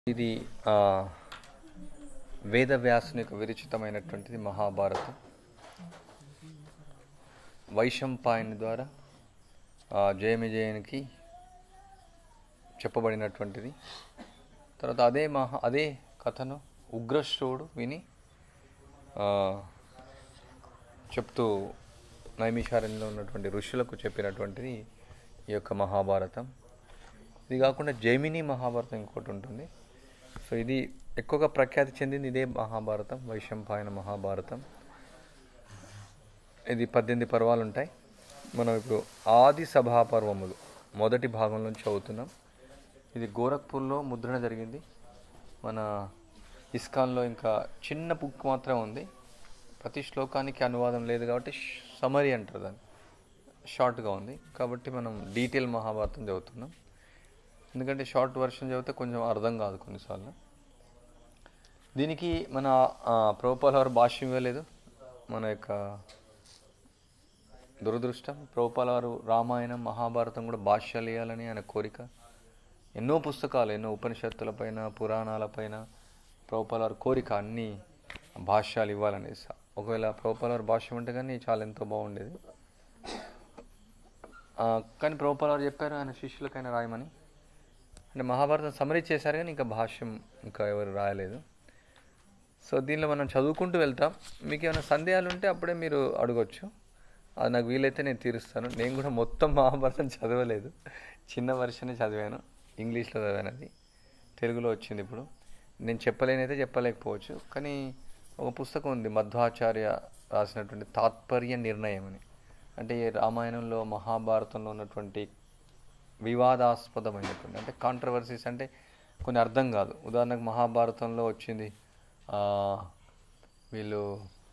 ఇది ఆ, వేదవ్యాసుని యొక్క విరచితమైనటువంటిది మహాభారతం వైశంపాయని ద్వారా ఆ, జయమిజయునికి చెప్పబడినటువంటిది తర్వాత అదే మహా అదే కథను ఉగ్రశ్రవుడు విని ఆ, చెప్తూ నైమిషారణ్యంలో ఉన్నటువంటి ఋషులకు చెప్పినటువంటిది ఈ యొక్క మహాభారతం ఇది కాకుండా జైమిని మహాభారతం ఇంకోటి ఉంటుంది సో ఇది ఎక్కువగా ప్రఖ్యాతి చెందింది ఇదే మహాభారతం వైశంపాయన మహాభారతం ఇది పద్దెనిమిది పర్వాలు ఉంటాయి మనం ఇప్పుడు ఆది సభా పర్వములు మొదటి భాగం నుంచి చదువుతున్నాం ఇది గోరఖ్పూర్లో ముద్రణ జరిగింది మన ఇస్కాన్లో ఇంకా చిన్న బుక్ మాత్రం ఉంది ప్రతి శ్లోకానికి అనువాదం లేదు కాబట్టి సమరీ అంటారు దాన్ని షార్ట్గా ఉంది కాబట్టి మనం డీటెయిల్ మహాభారతం చదువుతున్నాం ఎందుకంటే షార్ట్ వర్షన్ చదివితే కొంచెం అర్థం కాదు కొన్నిసార్లు దీనికి మన ప్రభుపాల వారు భాష్యం ఇవ్వలేదు మన యొక్క దురదృష్టం ప్రభుపాల వారు రామాయణం మహాభారతం కూడా భాష్యాలు ఇవ్వాలని ఆయన కోరిక ఎన్నో పుస్తకాలు ఎన్నో ఉపనిషత్తులపైన పురాణాలపైన ప్రభుపాల వారి కోరిక అన్ని భాష్యాలు ఇవ్వాలని ఒకవేళ ప్రభుపాల వారి భాష్యం ఉంటే కానీ చాలా ఎంతో బాగుండేది ఆ, కానీ ప్రభుపాల వారు చెప్పారు ఆయన శిష్యులకైనా రాయమని అంటే మహాభారతం సమరీ చేశారు కానీ ఇంకా భాష్యం ఇంకా ఎవరు రాయలేదు సో దీనిలో మనం చదువుకుంటూ వెళ్తాం మీకు ఏమైనా సందేహాలు ఉంటే అప్పుడే మీరు అడగొచ్చు అది నాకు వీలైతే నేను తీరుస్తాను నేను కూడా మొత్తం మహాభారతం చదవలేదు చిన్న వర్షనే చదివాను ఇంగ్లీష్లో చదివాను అది తెలుగులో వచ్చింది ఇప్పుడు నేను చెప్పలేనైతే చెప్పలేకపోవచ్చు కానీ ఒక పుస్తకం ఉంది మధ్వాచార్య రాసినటువంటి తాత్పర్య నిర్ణయం అని అంటే ఈ రామాయణంలో మహాభారతంలో ఉన్నటువంటి వివాదాస్పదమైనటువంటి అంటే కాంట్రవర్సీస్ అంటే కొన్ని అర్థం కాదు ఉదాహరణకు మహాభారతంలో వచ్చింది ఆ, వీళ్ళు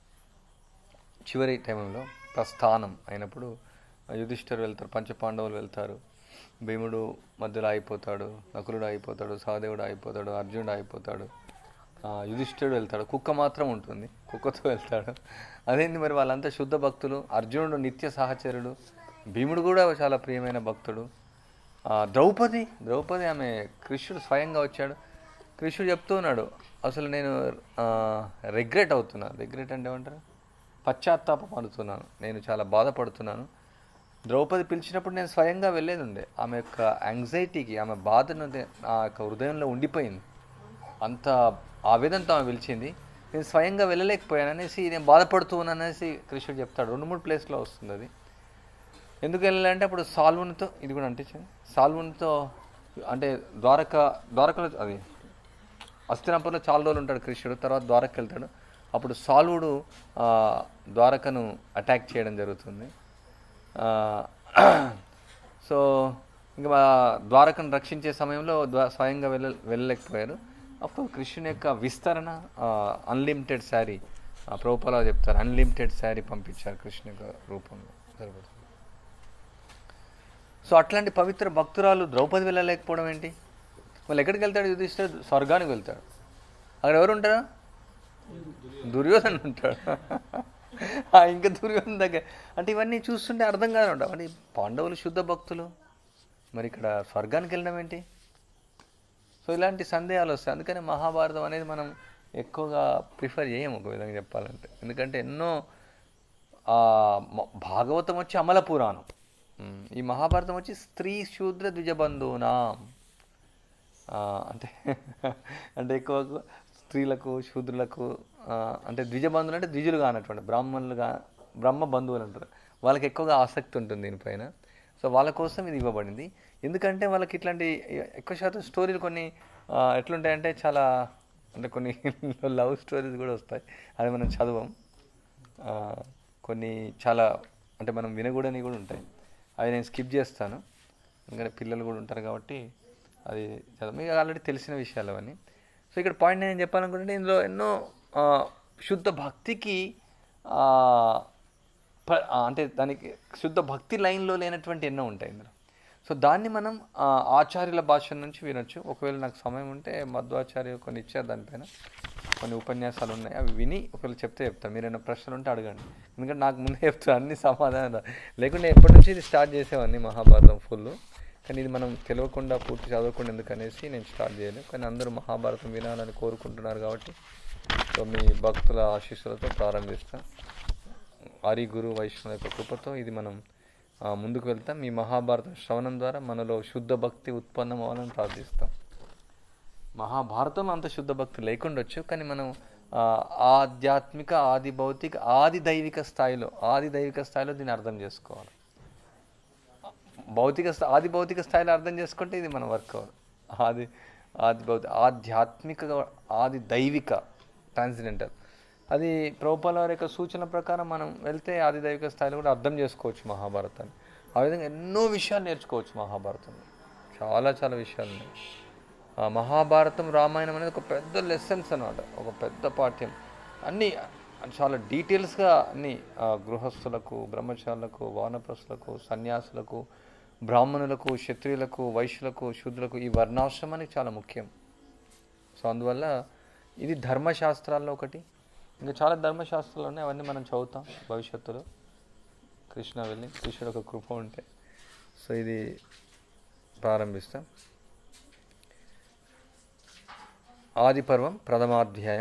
చివరి టైంలో ప్రస్థానం అయినప్పుడు యుధిష్ఠరు వెళ్తారు పంచపాండవులు వెళ్తారు భీముడు మధ్యలో అయిపోతాడు నకులుడు అయిపోతాడు సహదేవుడు అయిపోతాడు అర్జునుడు అయిపోతాడు ఆ, యుధిష్ఠిరుడు వెళ్తాడు కుక్క మాత్రం ఉంటుంది కుక్కతో వెళ్తాడు అదేంటి మరి వాళ్ళంతా శుద్ధ భక్తులు అర్జునుడు నిత్య సహచరుడు భీముడు కూడా చాలా ప్రియమైన భక్తుడు ఆ, ద్రౌపది ద్రౌపది ఆమె కృష్ణుడు స్వయంగా వచ్చాడు కృష్ణుడు చెప్తూ ఉన్నాడు అసలు నేను రిగ్రెట్ అవుతున్నాను రిగ్రెట్ అంటే ఏమంటారు పశ్చాత్తాపం పడుతున్నాను నేను చాలా బాధపడుతున్నాను ద్రౌపది పిలిచినప్పుడు నేను స్వయంగా వెళ్ళేది ఉండే ఆమె యొక్క యాంగ్జైటీకి ఆమె బాధను దే- ఆ యొక్క హృదయంలో ఉండిపోయింది అంత ఆవేదనతో ఆమె పిలిచింది నేను స్వయంగా వెళ్ళలేకపోయాను అనేసి నేను బాధపడుతూ ఉన్నాను అనేసి కృష్ణుడు చెప్తాడు రెండు మూడు ప్లేస్లో వస్తుంది అది ఎందుకు వెళ్ళాలంటే అప్పుడు సాల్వునితో ఇది కూడా అంటించండి సాల్వునితో అంటే ద్వారక ద్వారకలో అది అస్తినాపురంలో చాలా రోజులు ఉంటాడు కృష్ణుడు తర్వాత ద్వారక వెళ్తాడు అప్పుడు సాల్వుడు ఆ, ద్వారకను అటాక్ చేయడం జరుగుతుంది ఆ, సో ఇంకా మా ద్వారకను రక్షించే సమయంలో ద్వా- స్వయంగా వెళ్ళ వెళ్ళలేకపోయారు అప్పుడు కృష్ణుని యొక్క విస్తరణ అన్లిమిటెడ్ శారీ ప్రభుపాల చెప్తారు అన్లిమిటెడ్ శారీ పంపించారు కృష్ణ యొక్క రూపంలో సరిపడుతుంది సో అట్లాంటి పవిత్ర భక్తురాలు ద్రౌపది వెళ్ళలేకపోవడం ఏంటి మళ్ళీ ఎక్కడికి వెళ్తాడు యుధిష్ఠిరుడు స్వర్గానికి వెళ్తాడు అక్కడ ఎవరు ఉంటారా దుర్యోధన ఉంటాడు ఆ, ఇంకా దుర్యోధన దగ్గర అంటే ఇవన్నీ చూస్తుంటే అర్థం కాదు ఉంటాం అంటే పాండవులు శుద్ధ భక్తులు మరి ఇక్కడ స్వర్గానికి వెళ్ళడం ఏంటి సో ఇలాంటి సందేహాలు వస్తాయి అందుకని మహాభారతం అనేది మనం ఎక్కువగా ప్రిఫర్ చేయము ఒక విధంగా చెప్పాలంటే ఎందుకంటే ఎన్నో ఆ, మ- భాగవతం వచ్చి అమల పురాణం ఉమ్, ఈ మహాభారతం వచ్చి స్త్రీ శూద్ర ద్విజబంధువునాం ఆ, అంటే అంటే ఎక్కువ స్త్రీలకు శూద్రులకు ఆ, అంటే ద్విజబంధువులు అంటే ద్విజులు కానటువంటి బ్రాహ్మణులుగా బ్రహ్మ బంధువులు అంటారు వాళ్ళకి ఎక్కువగా ఆసక్తి ఉంటుంది దీనిపైన సో వాళ్ళ కోసం ఇది ఇవ్వబడింది ఎందుకంటే వాళ్ళకి ఇట్లాంటి ఎక్కువ శాతం స్టోరీలు కొన్ని ఆ, ఎట్లుంటాయంటే చాలా అంటే కొన్ని లవ్ స్టోరీస్ కూడా వస్తాయి అది మనం చదవం ఆ, కొన్ని చాలా అంటే మనం వినకూడని కూడా ఉంటాయి అవి నేను స్కిప్ చేస్తాను ఎందుకంటే పిల్లలు కూడా ఉంటారు కాబట్టి అది చదవ మీకు ఆల్రెడీ తెలిసిన విషయాలు అవన్నీ సో ఇక్కడ పాయింట్ నేను చెప్పాలనుకుంటే ఇందులో ఎన్నో ఆ, శుద్ధ భక్తికి ఆ, ప- ఆ, అంటే దానికి శుద్ధ భక్తి లైన్లో లేనటువంటి ఎన్నో ఉంటాయి ఇందులో సో దాన్ని మనం ఆ, ఆచార్యుల భాష నుంచి వినొచ్చు ఒకవేళ నాకు సమయం ఉంటే మధ్వాచార్య కొన్ని ఇచ్చారు దానిపైన కొన్ని ఉపన్యాసాలు ఉన్నాయి అవి విని ఒకవేళ చెప్తే చెప్తాను మీరు ఏమైనా ప్రశ్నలు ఉంటే అడగండి ఎందుకంటే నాకు ముందే చెప్తాను అన్ని సమాధానం రా- లేకుంటే ఎప్పటి నుంచి ఇది స్టార్ట్ చేసేవాడిని మహాభారతం ఫుల్ కానీ ఇది మనం తెలియకుండా పూర్తి చదవకుండా ఎందుకనేసి నేను స్టార్ట్ చేయలేదు కానీ అందరూ మహాభారతం వినాలని కోరుకుంటున్నారు కాబట్టి సో మీ భక్తుల ఆశీస్సులతో ప్రారంభిస్తాం ఆరి గురు వైష్ణవ యొక్క కృపతో ఇది మనం ఆ, ముందుకు వెళ్తాం మీ మహాభారతం శ్రవణం ద్వారా మనలో శుద్ధ భక్తి ఉత్పన్నం అవ్వాలని ప్రార్థిస్తాం మహాభారతం అంత శుద్ధ భక్తి లేకుండొచ్చు కానీ మనం ఆ, ఆధ్యాత్మిక ఆది భౌతిక ఆది దైవిక స్థాయిలో ఆది దైవిక స్థాయిలో దీన్ని అర్థం చేసుకోవాలి భౌతిక స్థా- ఆది భౌతిక స్థాయిలో అర్థం చేసుకుంటే ఇది మన వర్క్ అవ్వదు ఆది ఆది భౌతిక ఆధ్యాత్మిక ఆది దైవిక ట్రాన్సిడెంటల్ అది ప్రభుపాల వారి యొక్క సూచన ప్రకారం మనం వెళ్తే ఆది దైవిక స్థాయిలో కూడా అర్థం చేసుకోవచ్చు మహాభారతాన్ని ఆ విధంగా ఎన్నో విషయాలు నేర్చుకోవచ్చు మహాభారతంలో చాలా చాలా విషయాలు ఉన్నాయి ఆ మహాభారతం రామాయణం అనేది ఒక పెద్ద లెసన్స్ అన్నమాట ఒక పెద్ద పాఠ్యం అన్నీ చాలా డీటెయిల్స్గా అన్ని ఆ, గృహస్థులకు బ్రహ్మచారులకు వానప్రస్థులకు సన్యాసులకు బ్రాహ్మణులకు క్షత్రియులకు వైశ్యులకు శూద్రులకు ఈ వర్ణాశ్రమానికి చాలా ముఖ్యం సో అందువల్ల ఇది ధర్మశాస్త్రాల్లో ఒకటి ఇంకా చాలా ధర్మశాస్త్రాలు ఉన్నాయి అవన్నీ మనం చదువుతాం భవిష్యత్తులో కృష్ణ వెళ్ళి కృష్ణుడు ఒక కృప ఉంటే సో ఇది ప్రారంభిస్తాం ఆది పర్వం ప్రథమాధ్యాయం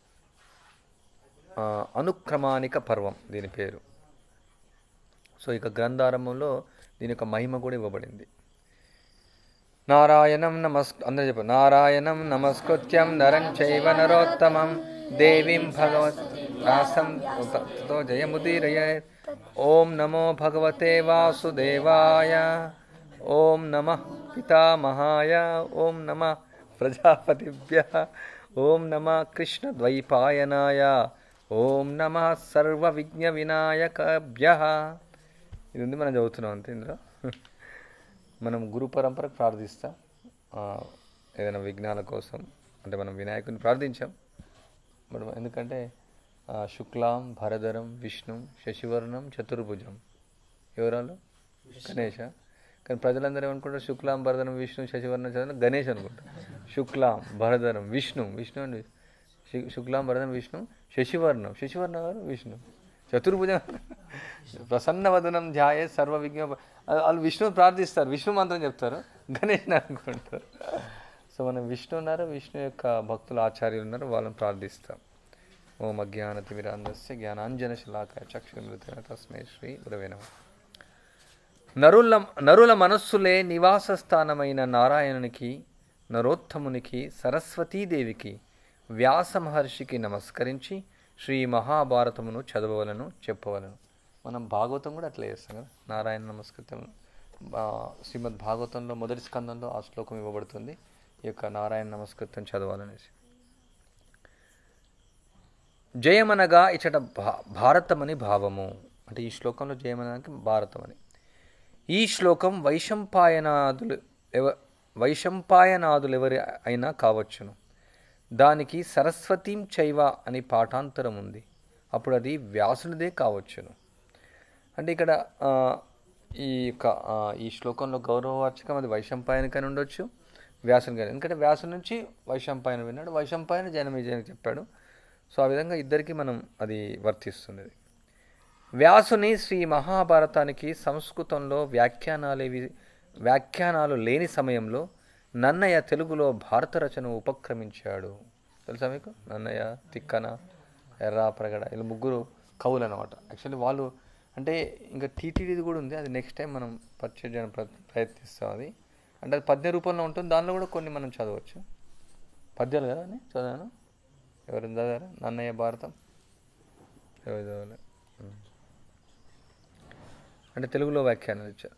ఆ, అనుక్రమానిక పర్వం దీని పేరు సో ఇక గ్రంథారంభంలో దీని యొక్క మహిమ కూడా ఇవ్వబడింది నారాయణం నమస్ అందరూ చెప్పు నారాయణం నమస్కృత్యం నరం చైవ నరోత్తమం దేవీం భగవత్ రాసం తో జయముదీరయ ఓం నమో భగవతే వాసుదేవాయ ఓం నమ పితామహాయ ఓం నమ ప్రజాపతిభ్య ఓం నమ కృష్ణద్వైపాయనాయ ఓం నమ సర్వ విఘ్న వినాయకభ్య ఇది ఉంది మనం చదువుతున్నాం అంతే ఇందులో మనం గురు పరంపరకు ప్రార్థిస్తాం ఆ, ఏదైనా విఘ్నాల కోసం అంటే మనం వినాయకుని ప్రార్థించాం మరి ఎందుకంటే ఆ, శుక్లాం భరధరం విష్ణు శశివర్ణం చతుర్భుజం ఎవరాలు గణేష కానీ ప్రజలందరూ ఏమనుకుంటారు శుక్లాం భరధరం విష్ణు శశివర్ణం చదువు గణేష్ అనుకుంటారు శుక్లాం భరధరం విష్ణు విష్ణు అంటే శు- శుక్లాం భరధరం విష్ణు శశివర్ణం శశివర్ణం గారు విష్ణు చతుర్భుజం ప్రసన్నవదనం ధ్యాయే సర్వ విజ్ఞ వాళ్ళు విష్ణుని ప్రార్థిస్తారు విష్ణు మంత్రం చెప్తారు గణేష్ అనుకుంటారు సో మనం విష్ణు ఉన్నారు విష్ణు యొక్క భక్తులు ఆచార్యులు ఉన్నారు వాళ్ళని ప్రార్థిస్తాం ఓం అజ్ఞానతిమిరాంధస్య జ్ఞానాంజన శిలాకాయ చక్షుమృతైన తస్మై శ్రీ గురవే నమః నరుల నరుల మనస్సులే నివాస స్థానమైన నారాయణునికి నరోత్తమునికి సరస్వతీదేవికి వ్యాస మహర్షికి నమస్కరించి శ్రీ మహాభారతమును చదవవలను చెప్పవలను మనం భాగవతం కూడా అట్లా చేస్తాం కదా నారాయణ నమస్కృతం ఆ, శ్రీమద్ భాగవతంలో మొదటి స్కందంలో ఆ శ్లోకం ఇవ్వబడుతుంది ఈ యొక్క నారాయణ నమస్కృతం చదవాలనేసి జయమనగా ఇచ్చట భా భారతమని భావము అంటే ఈ శ్లోకంలో జయమనడానికి భారతం అని ఈ శ్లోకం వైశంపాయనాదులు ఎవ వైశంపాయనాదులు ఎవరి అయినా కావచ్చును దానికి సరస్వతీం చైవ అని పాఠాంతరం ఉంది అప్పుడు అది వ్యాసునిదే కావచ్చును అంటే ఇక్కడ ఆ, ఈ యొక్క ఆ, ఈ శ్లోకంలో గౌరవవాచకం అది వైశంపాయనికని ఉండొచ్చు వ్యాసుని కానీ ఎందుకంటే వ్యాసుని నుంచి వైశంపాయన విన్నాడు వైశంపాయన జనమేజయని చెప్పాడు సో ఆ విధంగా ఇద్దరికి మనం అది వర్తిస్తుంది వ్యాసుని శ్రీ మహాభారతానికి సంస్కృతంలో వ్యాఖ్యానాలేవి వ్యాఖ్యానాలు లేని సమయంలో నన్నయ్య తెలుగులో భారత రచన ఉపక్రమించాడు తెలుసా మీకు నన్నయ్య తిక్కన ఎర్రా ప్రగడ వీళ్ళు ముగ్గురు కవులు అనమాట యాక్చువల్లీ వాళ్ళు అంటే ఇంకా టీటీడీది కూడా ఉంది అది నెక్స్ట్ టైం మనం పర్చేజ్ చేయడానికి ప్ర- ప్రయత్నిస్తాం అది అంటే అది పద్య రూపంలో ఉంటుంది దానిలో కూడా కొన్ని మనం చదవచ్చు పద్యాలు కదా అని చదివాను ఎవరైనా చదివారా నన్నయ్య భారతం ఎవరు చదవలే ఉం. అంటే తెలుగులో వ్యాఖ్యానాలు ఇచ్చారు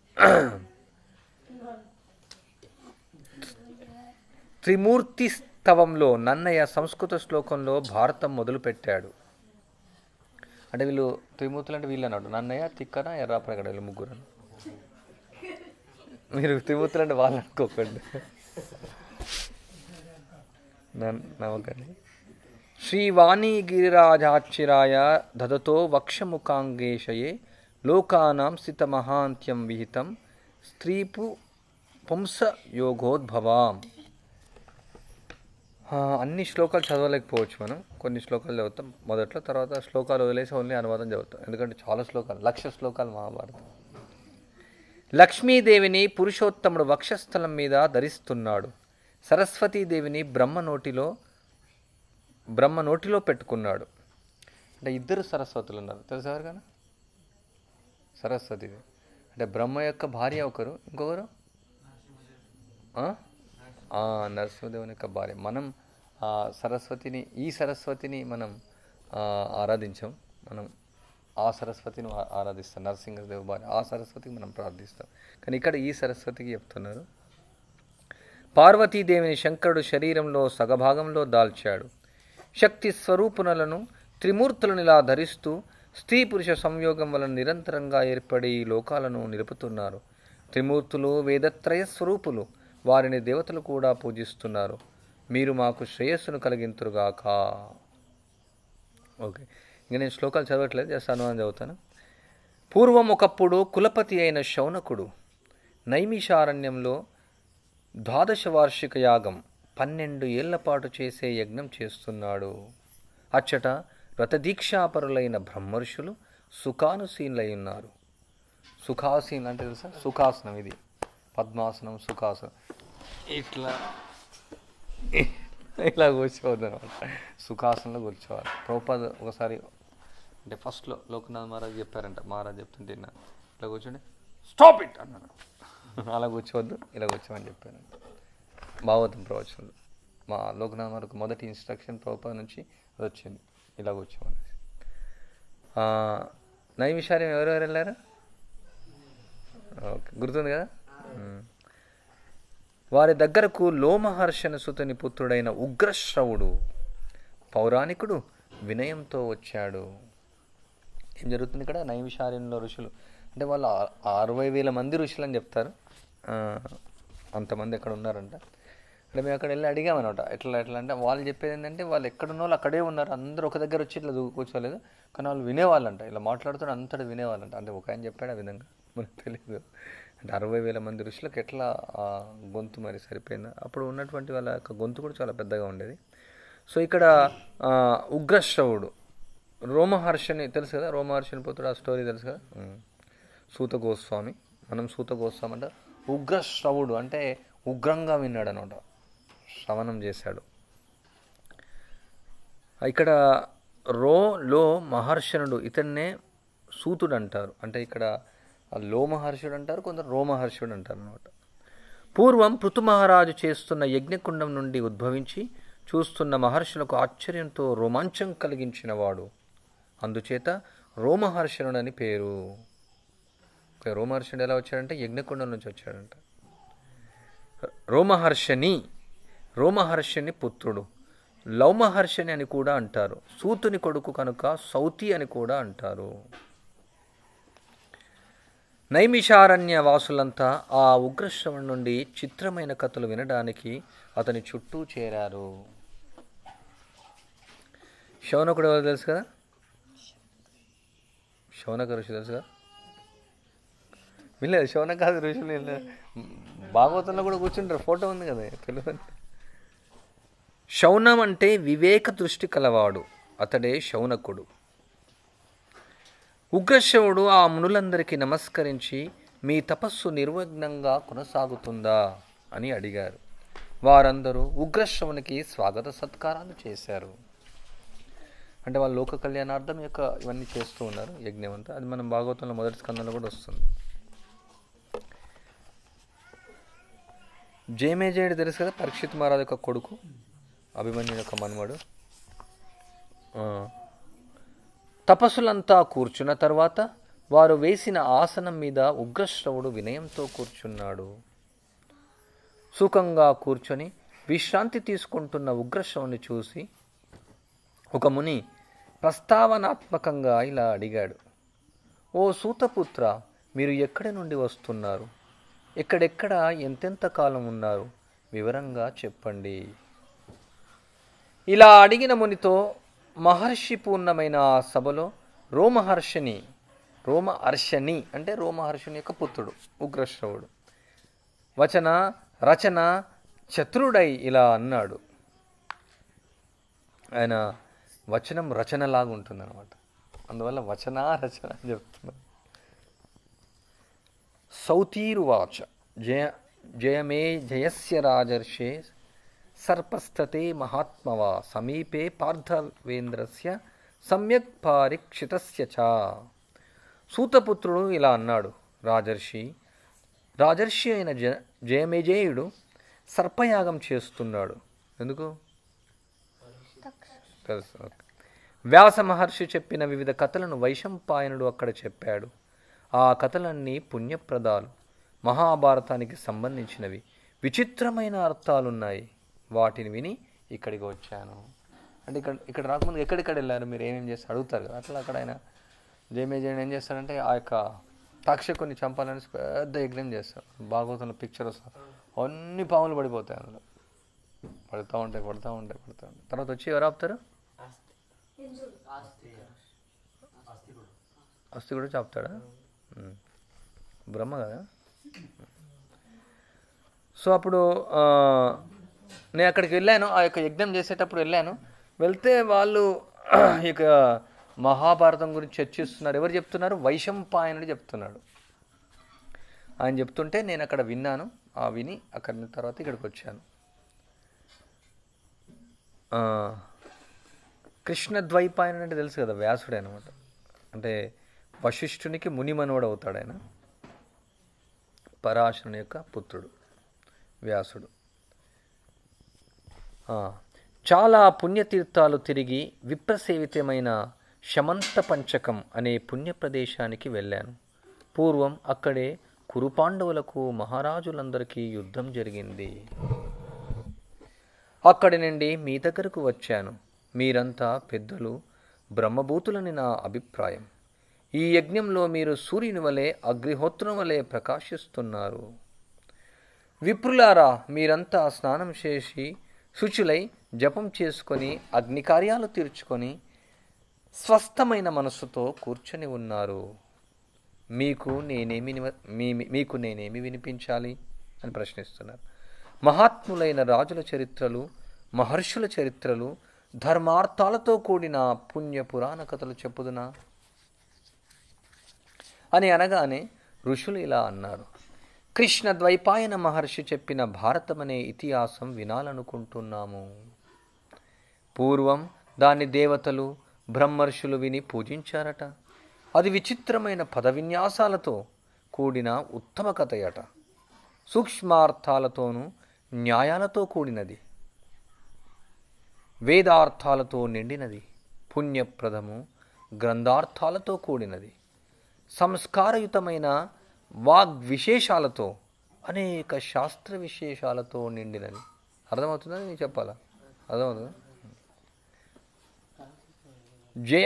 త్రిమూర్తి స్తవంలో నన్నయ్య సంస్కృత శ్లోకంలో భారతం మొదలుపెట్టాడు అంటే వీళ్ళు త్రిమూర్తులు అంటే వీళ్ళు అన్నాడు నన్నయ్య తిక్కన ఎర్రాప్రగడ వీళ్ళు ముగ్గురు మీరు త్రిమూర్తులు అంటే వాళ్ళు అనుకోకండి నన్- నమ్మకండి శ్రీవాణీగిరిరాజాచిరాయ దదతో వక్షముఖాంగేశయే లోకానాం స్థితమహాంత్యం విహితం స్త్రీపు పుంస యోగోద్భవాం ఆ, అన్ని శ్లోకాలు చదవలేకపోవచ్చు మనం కొన్ని శ్లోకాలు చదువుతాం మొదట్లో తర్వాత శ్లోకాలు వదిలేసి ఓన్లీ అనువాదం చదువుతాం ఎందుకంటే చాలా శ్లోకాలు లక్ష శ్లోకాలు మహాభారతం లక్ష్మీదేవిని పురుషోత్తముడు వక్షస్థలం మీద ధరిస్తున్నాడు సరస్వతీదేవిని బ్రహ్మ నోటిలో బ్రహ్మ నోటిలో పెట్టుకున్నాడు అంటే ఇద్దరు సరస్వతులు ఉన్నారు తెలుసా ఎవరికైనా సరస్వతిదేవి అంటే బ్రహ్మ యొక్క భార్య ఒకరు ఇంకొకరు ఆ? ఆ, నరసింహదేవుని యొక్క భార్య మనం ఆ సరస్వతిని ఈ సరస్వతిని మనం ఆ, ఆరాధించాం మనం ఆ సరస్వతిని ఆ- ఆరాధిస్తాం నరసింహదేవి భార్య ఆ సరస్వతికి మనం ప్రార్థిస్తాం కానీ ఇక్కడ ఈ సరస్వతికి చెప్తున్నారు పార్వతీదేవిని శంకరుడు శరీరంలో సగభాగంలో దాల్చాడు శక్తి స్వరూపునులను త్రిమూర్తులను ఇలా ధరిస్తూ స్త్రీ పురుష సంయోగం వలన నిరంతరంగా ఏర్పడి ఈ లోకాలను నిలుపుతున్నారు త్రిమూర్తులు వేదత్రయ స్వరూపులు వారిని దేవతలు కూడా పూజిస్తున్నారు మీరు మాకు శ్రేయస్సును కలిగింతురుగాక ఓకే ఇంకా నేను శ్లోకాలు చదవట్లేదు జస్ట్ అనువాదం చదువుతాను పూర్వం ఒకప్పుడు కులపతి అయిన శౌనకుడు నైమిషారణ్యంలో ద్వాదశ వార్షిక యాగం పన్నెండు ఏళ్ల పాటు చేసే యజ్ఞం చేస్తున్నాడు అచ్చట వ్రతదీక్షాపరులైన బ్రహ్మర్షులు సుఖానుసీనులై ఉన్నారు సుఖాసీన్ అంటే తెలుసా సుఖాసనం ఇది పద్మాసనం సుఖాసనం ఇట్లా ఇలా కూర్చోవద్దు అనమాట సుఖాసనంలో కూర్చోవాలి ప్రభుపాద ఒకసారి అంటే ఫస్ట్లో లోకనాథ్ మహారాజ్ చెప్పారంట మహారాజ్ చెప్తుంటే విన్నా. ఇట్లా కూర్చోండి స్టాప్ ఇట్ అన్నాడు అలా కూర్చోవద్దు ఇలా కూర్చోమని చెప్పాను భాగవతం ప్రవచనంలో మా లోకనాథ్ మహారాజ్ మొదటి ఇన్స్ట్రక్షన్ ప్రభుపాద నుంచి అది వచ్చింది ఇలా కూర్చోమని ఆ, నైమిషార్యం ఎవరెవరు వెళ్ళారు ఓకే గుర్తుంది కదా మ్మ్. వారి దగ్గరకు లోమహర్షణ సుతుని పుత్రుడైన ఉగ్రశ్రవుడు పౌరాణికుడు వినయంతో వచ్చాడు ఏం జరుగుతుంది ఇక్కడ నైమిషార్యంలో ఋషులు అంటే వాళ్ళు ఆ- అరవై వేల మంది ఋషులు అని చెప్తారు ఆ, అంతమంది ఎక్కడ ఉన్నారంట అంటే మేము అక్కడ వెళ్ళి అడిగామన్నమాట ఎట్లా ఎట్లా అంటే వాళ్ళు చెప్పేది ఏంటంటే వాళ్ళు ఎక్కడున్న వాళ్ళు అక్కడే ఉన్నారు అందరూ ఒక దగ్గర వచ్చి ఇట్లా దూ- కూర్చోలేదు కానీ వాళ్ళు వినేవాళ్ళంట ఇలా మాట్లాడుతున్న అంతటా వినేవాళ్ళంట అంటే ఒక ఆయన చెప్పాడు ఆ విధంగా మనకు తెలియదు అంటే అరవై వేల మంది ఋషులకు ఎట్లా ఆ గొంతు మరి సరిపోయిందా అప్పుడు ఉన్నటువంటి వాళ్ళ యొక్క గొంతు కూడా చాలా పెద్దగా ఉండేది సో ఇక్కడ ఆ, ఉగ్రశ్రవుడు రోమహర్షని తెలుసు కదా రోమహర్షని పుత్రుడు ఆ స్టోరీ తెలుసు కదా ఉమ్. సూత గోస్వామి మనం సూత గోస్వామి అంటే ఉగ్రశ్రవుడు అంటే ఉగ్రంగా విన్నాడు అనమాట శ్రవణం చేశాడు ఇక్కడ రో లో మహర్షణుడు ఇతన్నే సూతుడు అంటారు అంటే ఇక్కడ ఆ లో మహర్షుడు అంటారు కొందరు రోమహర్షుడు అంటారు అనమాట పూర్వం పృథు మహారాజు చేస్తున్న యజ్ఞకుండం నుండి ఉద్భవించి చూస్తున్న మహర్షులకు ఆశ్చర్యంతో రోమాంచం కలిగించిన వాడు అందుచేత రోమహర్షణుడని పేరు ఓకే, రోమహర్షణుడు ఎలా వచ్చాడంటే యజ్ఞకుండం నుంచి వచ్చాడంట రోమహర్షని రోమహర్షని పుత్రుడు లౌమహర్షని అని కూడా అంటారు సూతుని కొడుకు కనుక సౌతి అని కూడా అంటారు నైమిషారణ్య వాసులంతా ఆ ఉగ్రశ్రవణ్ నుండి చిత్రమైన కథలు వినడానికి అతని చుట్టూ చేరారు శౌనకుడు ఎవరు తెలుసు కదా శౌనక ఋషి తెలుసు కదా వినలేదు శౌనకాది ఋషులు వినలేదు. భాగవతంలో కూడా కూర్చుంటారు ఫోటో ఉంది కదా తెలుసు శౌనం అంటే వివేక దృష్టి కలవాడు అతడే శౌనకుడు ఉగ్రశవుడు ఆ మునులందరికీ నమస్కరించి మీ తపస్సు నిర్విఘ్నంగా కొనసాగుతుందా అని అడిగారు వారందరూ ఉగ్రశవునికి స్వాగత సత్కారాలు చేశారు అంటే వాళ్ళు లోక కళ్యాణార్థం యొక్క ఇవన్నీ చేస్తూ ఉన్నారు యజ్ఞం అంతా అది మనం భాగవతంలో మొదటి స్కందంలో కూడా వస్తుంది జయమేజయుడు తెలుసు కదా పరీక్షిత్ మహారాజు యొక్క కొడుకు అభిమన్యు యొక్క మనుమడు ఆ. తపస్సులంతా కూర్చున్న తర్వాత వారు వేసిన ఆసనం మీద ఉగ్రశ్రవుడు వినయంతో కూర్చున్నాడు సుఖంగా కూర్చొని విశ్రాంతి తీసుకుంటున్న ఉగ్రశ్రవుని చూసి ఒక ముని ప్రస్తావనాత్మకంగా ఇలా అడిగాడు ఓ సూతపుత్ర మీరు ఎక్కడి నుండి వస్తున్నారు ఎక్కడెక్కడ ఎంతెంత కాలం ఉన్నారు వివరంగా చెప్పండి ఇలా అడిగిన మునితో మహర్షి పూర్ణమైన ఆ సభలో రోమహర్షిని రోమహర్షని అంటే రోమహర్షుని యొక్క పుత్రుడు ఉగ్రశ్రవుడు వచన రచన చతురుడై ఇలా అన్నాడు ఆయన వచనం రచనలాగా ఉంటుంది అనమాట అందువల్ల వచన రచన అని చెప్తున్నాను సౌతీరువాచ జయ జయమే జయస్య రాజర్షే సర్పస్థతే మహాత్మవా సమీపే పార్థవేంద్రస్య సమ్యక్ పారీక్షితస్య చ సూతపుత్రుడు ఇలా అన్నాడు రాజర్షి రాజర్షి అయిన జ జయమేజేయుడు సర్పయాగం చేస్తున్నాడు ఎందుకు తెలుసు ఓకే. వ్యాస మహర్షి చెప్పిన వివిధ కథలను వైశంపాయనుడు అక్కడ చెప్పాడు ఆ కథలన్నీ పుణ్యప్రదాలు మహాభారతానికి సంబంధించినవి విచిత్రమైన అర్థాలున్నాయి వాటిని విని ఇక్కడికి వచ్చాను అంటే ఇక్కడ ఇక్కడ రాకముందు ఎక్కడెక్కడ వెళ్ళారు మీరు ఏమేం చేస్తారు అడుగుతారు కదా అట్లా అక్కడ ఆయన జయమేజయుడు ఏం చేస్తాడంటే ఆ యొక్క తక్షకుని చంపాలని పెద్ద యజ్ఞం చేస్తారు భాగవతంలో పిక్చర్ వస్తుంది అన్ని పాములు పడిపోతాయి అందులో పడుతూ ఉంటాయి పడుతూ ఉంటాయి పడుతూ ఉంటాయి తర్వాత వచ్చి ఎవరు ఆపుతారు అస్థి కూడా చాపుతాడా ఉమ్. బ్రహ్మ కదా సో అప్పుడు ఆ, నేను అక్కడికి వెళ్ళాను ఆ యొక్క యజ్ఞం చేసేటప్పుడు వెళ్ళాను వెళ్తే వాళ్ళు ఇక మహాభారతం గురించి చర్చిస్తున్నారు ఎవరు చెప్తున్నారు వైశంపాయనుడు చెప్తున్నాడు ఆయన చెప్తుంటే నేను అక్కడ విన్నాను ఆ విని అక్కడి తర్వాత ఇక్కడికి వచ్చాను ఆ, కృష్ణద్వైపాయనుడు అంటే తెలుసు కదా వ్యాసుడే అనమాట అంటే వశిష్ఠునికి మునిమనుడు అవుతాడు ఆయన పరాశరుని యొక్క పుత్రుడు వ్యాసుడు ఆ, చాలా పుణ్యతీర్థాలు తిరిగి విప్రసేవితమైన శమంత పంచకం అనే పుణ్య ప్రదేశానికి వెళ్ళాను పూర్వం అక్కడే కురుపాండవులకు మహారాజులందరికీ యుద్ధం జరిగింది అక్కడి నుండి మీ దగ్గరకు వచ్చాను మీరంతా పెద్దలు బ్రహ్మభూతులని నా అభిప్రాయం ఈ యజ్ఞంలో మీరు సూర్యుని వలె అగ్నిహోత్రం వలె ప్రకాశిస్తున్నారు విప్రులారా మీరంతా స్నానం చేసి శుచులై జపం చేసుకొని అగ్ని కార్యాలు తీర్చుకొని స్వస్థమైన మనస్సుతో కూర్చొని ఉన్నారు మీకు నేనేమి నివ- మీ- మీకు నేనేమి వినిపించాలి అని ప్రశ్నిస్తున్నారు మహాత్ములైన రాజుల చరిత్రలు మహర్షుల చరిత్రలు ధర్మార్థాలతో కూడిన పుణ్య పురాణ కథలు చెప్పుదునా అని అనగానే ఋషులు ఇలా అన్నారు కృష్ణ ద్వైపాయన మహర్షి చెప్పిన భారతమనే ఇతిహాసం వినాలనుకుంటున్నాము పూర్వం దాన్ని దేవతలు బ్రహ్మర్షులు విని పూజించారట అది విచిత్రమైన పద విన్యాసాలతో కూడిన ఉత్తమ కథయట సూక్ష్మార్థాలతోనూ న్యాయాలతో కూడినది వేదార్థాలతో నిండినది పుణ్యప్రదము గ్రంథార్థాలతో కూడినది సంస్కారయుతమైన వాగ్విశేషాలతో అనేక శాస్త్ర విశేషాలతో నిండినది అర్థమవుతుందా నేను చెప్పాలా అర్థమవుతుందా జయ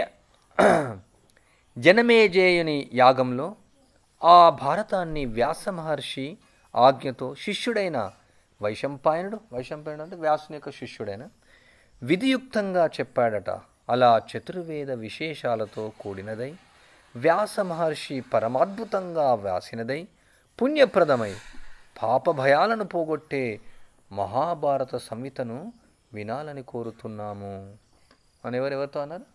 జనమేజేయుని యాగంలో ఆ భారతాన్ని వ్యాస మహర్షి ఆజ్ఞతో శిష్యుడైన వైశంపాయనుడు వైశంపాయనుడు అంటే వ్యాసుని యొక్క శిష్యుడైన విధియుక్తంగా చెప్పాడట అలా చతుర్వేద విశేషాలతో కూడినదై వ్యాస మహర్షి పరమాద్భుతంగా వ్యాసినదై పుణ్యప్రదమై పాప భయాలను పోగొట్టే మహాభారత సంహితను వినాలని కోరుతున్నాము అని ఎవరెవరితో అన్నారు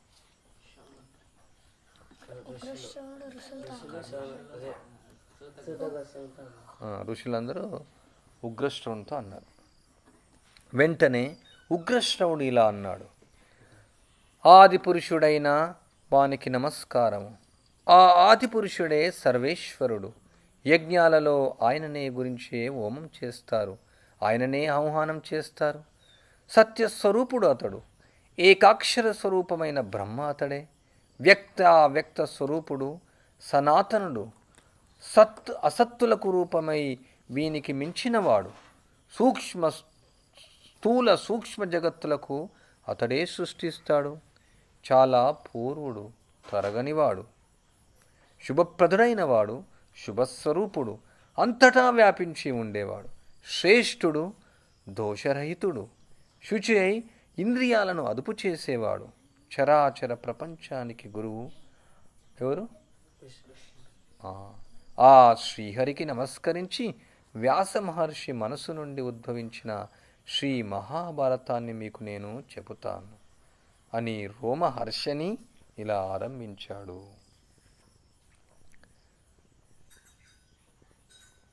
ఆ, ఋషులందరూ ఉగ్రశ్రవునితో అన్నారు వెంటనే ఉగ్రశ్రవుడు ఇలా అన్నాడు ఆది పురుషుడైన వానికి నమస్కారము ఆ ఆది పురుషుడే సర్వేశ్వరుడు యజ్ఞాలలో ఆయననే గురించే హోమం చేస్తారు ఆయననే ఆహ్వానం చేస్తారు సత్యస్వరూపుడు అతడు ఏకాక్షర స్వరూపమైన బ్రహ్మ అతడే వ్యక్త వ్యక్త స్వరూపుడు సనాతనుడు సత్ అసత్తులకు రూపమై వీనికి మించినవాడు సూక్ష్మ స్థూల సూక్ష్మ జగత్తులకు అతడే సృష్టిస్తాడు చాలా పూర్వుడు తరగనివాడు శుభప్రదుడైన వాడు శుభస్వరూపుడు అంతటా వ్యాపించి ఉండేవాడు శ్రేష్ఠుడు దోషరహితుడు శుచి అయి ఇంద్రియాలను అదుపు చేసేవాడు చరాచర ప్రపంచానికి గురువు ఎవరు ఆ, ఆ శ్రీహరికి నమస్కరించి వ్యాస మహర్షి మనసు నుండి ఉద్భవించిన శ్రీ మహాభారతాన్ని మీకు నేను చెబుతాను అని రోమహర్షని ఇలా ఆరంభించాడు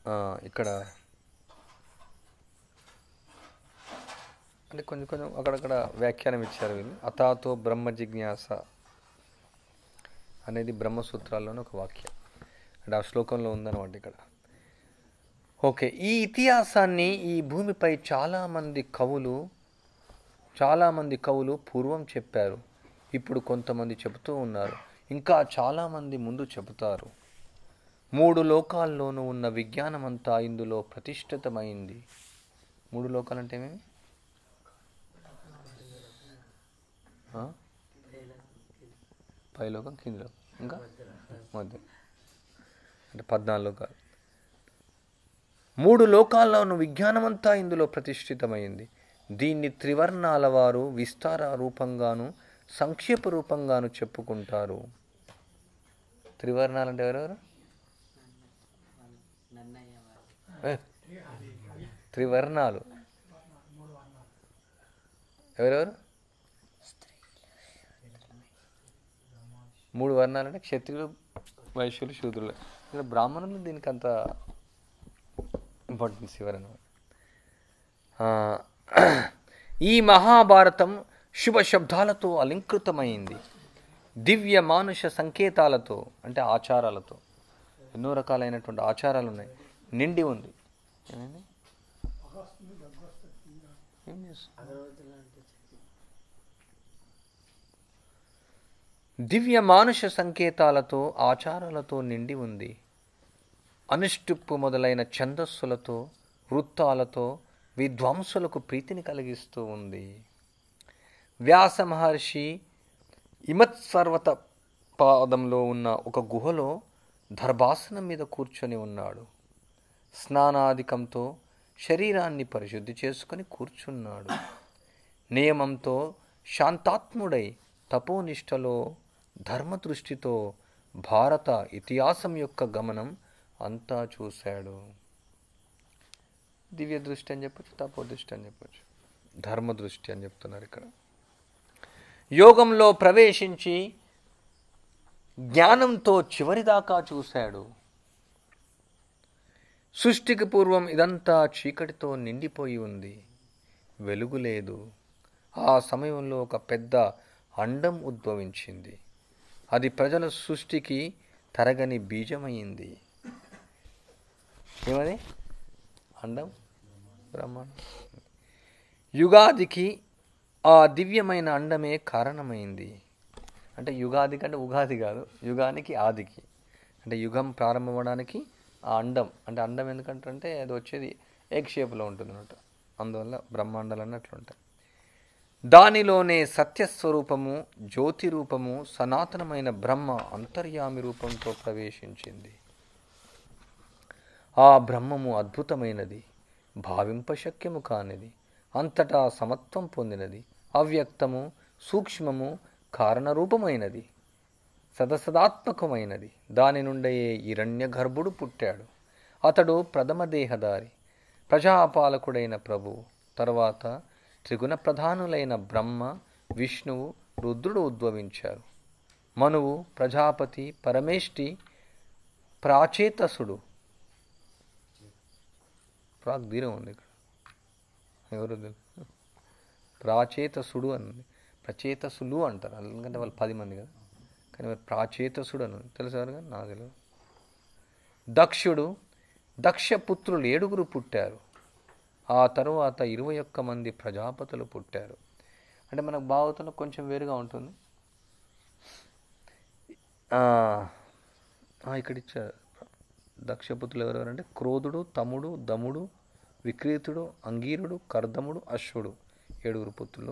ఆ, ఇక్కడ అంటే కొంచెం కొంచెం అక్కడక్కడ వ్యాఖ్యానం ఇచ్చారు వీళ్ళు అతాతో బ్రహ్మ జిజ్ఞాస అనేది బ్రహ్మసూత్రాల్లోని ఒక వాక్యం అంటే ఆ శ్లోకంలో ఉందన్నమాట ఇక్కడ ఓకే ఈ ఇతిహాసాన్ని ఈ భూమిపై చాలామంది కవులు చాలామంది కవులు పూర్వం చెప్పారు ఇప్పుడు కొంతమంది చెబుతూ ఉన్నారు ఇంకా చాలామంది ముందు చెబుతారు మూడు లోకాల్లోనూ ఉన్న విజ్ఞానం అంతా ఇందులో ప్రతిష్ఠితమైంది మూడు లోకాలు అంటే ఏమేమి ఆ? పైలోకం కింది లోకం ఇంకా మధ్య అంటే పద్నాలుగు లోకాలు మూడు లోకాల్లోనూ విజ్ఞానమంతా ఇందులో ప్రతిష్ఠితమైంది దీన్ని త్రివర్ణాల వారు విస్తార రూపంగాను సంక్షేప రూపంగాను చెప్పుకుంటారు త్రివర్ణాలు అంటే ఎవరెవరు ఏ, త్రివర్ణాలు ఎవరెవరు మూడు వర్ణాలు అంటే క్షత్రియులు వైశ్యులు శూద్రులు ఇక్కడ బ్రాహ్మణులు దీనికి అంత ఇంపార్టెన్స్ ఇవ్వరన్నమాట ఆ, ఈ మహాభారతం శుభ శబ్దాలతో అలంకృతమైంది దివ్య మానుష సంకేతాలతో అంటే ఆచారాలతో ఎన్నో రకాలైనటువంటి ఆచారాలు ఉన్నాయి నిండి ఉంది ఏమైంది ఏం చేస్తుంది దివ్య మానుష సంకేతాలతో ఆచారాలతో నిండి ఉంది అనుష్టుప్పు మొదలైన ఛందస్సులతో వృత్తాలతో విద్వాంసులకు ప్రీతిని కలిగిస్తూ ఉంది వ్యాస మహర్షి ఇమత్సర్వత పాదంలో ఉన్న ఒక గుహలో దర్భాసనం మీద కూర్చొని ఉన్నాడు స్నానాధికంతో శరీరాన్ని పరిశుద్ధి చేసుకొని కూర్చున్నాడు నియమంతో శాంతాత్ముడై తపోనిష్టలో ధర్మదృష్టితో భారత ఇతిహాసం యొక్క గమనం అంతా చూశాడు దివ్య దృష్టి అని చెప్పొచ్చు తపో దృష్టి అని చెప్పొచ్చు ధర్మ దృష్టి అని చెప్తున్నారు ఇక్కడ యోగంలో ప్రవేశించి జ్ఞానంతో చివరిదాకా చూశాడు సృష్టికి పూర్వం ఇదంతా చీకటితో నిండిపోయి ఉంది వెలుగు లేదు ఆ సమయంలో ఒక పెద్ద అండం ఉద్భవించింది అది ప్రజల సృష్టికి తరగని బీజమైంది ఏమది అండం బ్రహ్మాండం యుగాదికి ఆ దివ్యమైన అండమే కారణమైంది అంటే యుగాది కంటే ఉగాది కాదు యుగానికి ఆదికి అంటే యుగం ప్రారంభమవడానికి ఆ అండం అంటే అండం ఎందుకంటే అది వచ్చేది ఎగ్ షేప్లో ఉంటుంది అనమాట అందువల్ల బ్రహ్మాండాలు అన్నట్లు ఉంటాయి దానిలోనే సత్యస్వరూపము జ్యోతి రూపము సనాతనమైన బ్రహ్మ అంతర్యామి రూపంతో ప్రవేశించింది ఆ బ్రహ్మము అద్భుతమైనది భావింపశక్యము కానిది అంతటా సమత్వం పొందినది అవ్యక్తము సూక్ష్మము కారణరూపమైనది సదసదాత్మకమైనది దాని నుండే హిరణ్య గర్భుడు పుట్టాడు అతడు ప్రథమ దేహదారి ప్రజాపాలకుడైన ప్రభువు తర్వాత త్రిగుణ ప్రధానులైన బ్రహ్మ విష్ణువు రుద్రుడు ఉద్భవించారు మనువు ప్రజాపతి పరమేష్టి ప్రాచేతసుడు ప్రాక్ దీరం ఉంది ఇక్కడ ఎవరు తెలుసు? ప్రాచేతసుడు అని ఉంది ప్రచేతసులు అంటారు ఎందుకంటే వాళ్ళు పది మంది కదా కానీ మరి ప్రాచేతసుడు అని ఉంది తెలుసు ఎవరు కానీ నాకు తెలియదు దక్షుడు దక్షపుత్రులు ఏడుగురు పుట్టారు ఆ తరువాత ఇరవై ఒక్క మంది ప్రజాపతులు పుట్టారు అంటే మనకు భావతంలో కొంచెం వేరుగా ఉంటుంది ఆ, ఆ, ఇక్కడ ఇచ్చారు దక్షపుత్రులు ఎవరెవరంటే క్రోధుడు తముడు దముడు విక్రీతుడు అంగీరుడు కర్దముడు అశ్వుడు ఏడుగురు పుత్రులు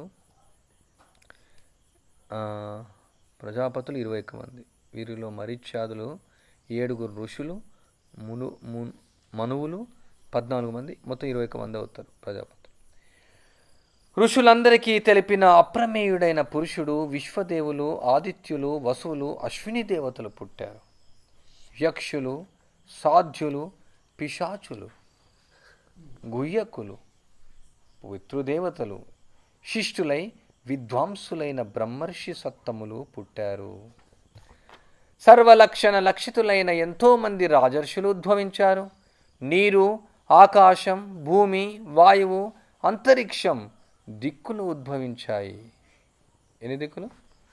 ఆ, ప్రజాపతులు ఇరవై ఒక్క మంది వీరిలో మరిత్యాదులు ఏడుగురు ఋషులు మును మున్ మనువులు పద్నాలుగు మంది మొత్తం ఇరవై ఒక్క మంది అవుతారు ప్రజాపతులు ఋషులందరికీ తెలిపిన అప్రమేయుడైన పురుషుడు విశ్వదేవులు ఆదిత్యులు వసువులు అశ్విని దేవతలు పుట్టారు యక్షులు సాధ్యులు పిశాచులు గుయ్యకులు పితృదేవతలు శిష్టులై విద్వాంసులైన బ్రహ్మర్షి సత్తములు పుట్టారు సర్వలక్షణ లక్షితులైన ఎంతోమంది రాజర్షులు ఉద్భవించారు నీరు ఆకాశం భూమి వాయువు అంతరిక్షం దిక్కులు ఉద్భవించాయి ఎన్ని దిక్కులు